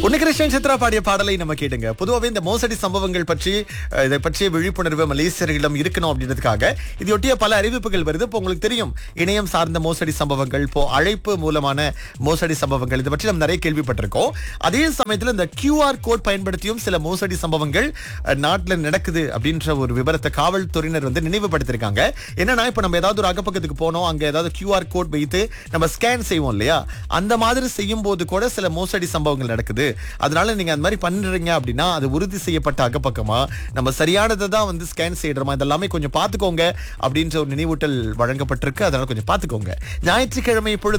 உன்னிகிருஷ்ணன் சித்ரா பாடிய பாடலை நம்ம கேட்டுங்க பொதுவாகவே இந்த மோசடி சம்பவங்கள் பற்றி அஹ், இதை பற்றிய விழிப்புணர்வு மலேசியர்களிடம் இருக்கணும் அப்படின்றதுக்காக இதையொட்டிய பல அறிவிப்புகள் வருது இப்போ உங்களுக்கு தெரியும் இணையம் சார்ந்த மோசடி சம்பவங்கள் இப்போ அழைப்பு மூலமான மோசடி சம்பவங்கள் இதை பற்றி நம்ம நிறைய கேள்விப்பட்டிருக்கோம் அதே சமயத்தில் இந்த கியூஆர் கோட் பயன்படுத்தியும் சில மோசடி சம்பவங்கள் அஹ், நாட்டுல நடக்குது அப்படின்ற ஒரு விவரத்தை காவல்துறையினர் வந்து நினைவுபடுத்திருக்காங்க என்னன்னா இப்போ நம்ம ஏதாவது ஒரு அகப்பக்கத்துக்கு போனோம் அங்க ஏதாவது கியூஆர் கோட் வைத்து நம்ம ஸ்கேன் செய்வோம் இல்லையா அந்த மாதிரி செய்யும் போது கூட சில மோசடி சம்பவங்கள் நடக்குது அதனால நீங்க அந்த மாதிரி பண்றீங்க அப்படின்னா அது உறுதி செய்யப்பட்ட அகப்பக்கமா நம்ம சரியானதை தான் வந்து ஸ்கேன் செய்யறோமா இதெல்லாமே கொஞ்சம் பார்த்துக்கோங்க அப்படின்ற ஒரு நினைவூட்டல் வழங்கப்பட்டிருக்கு அதனால கொஞ்சம் பார்த்துக்கோங்க ஞாயிற்றுக்கிழமை இப்பொழுது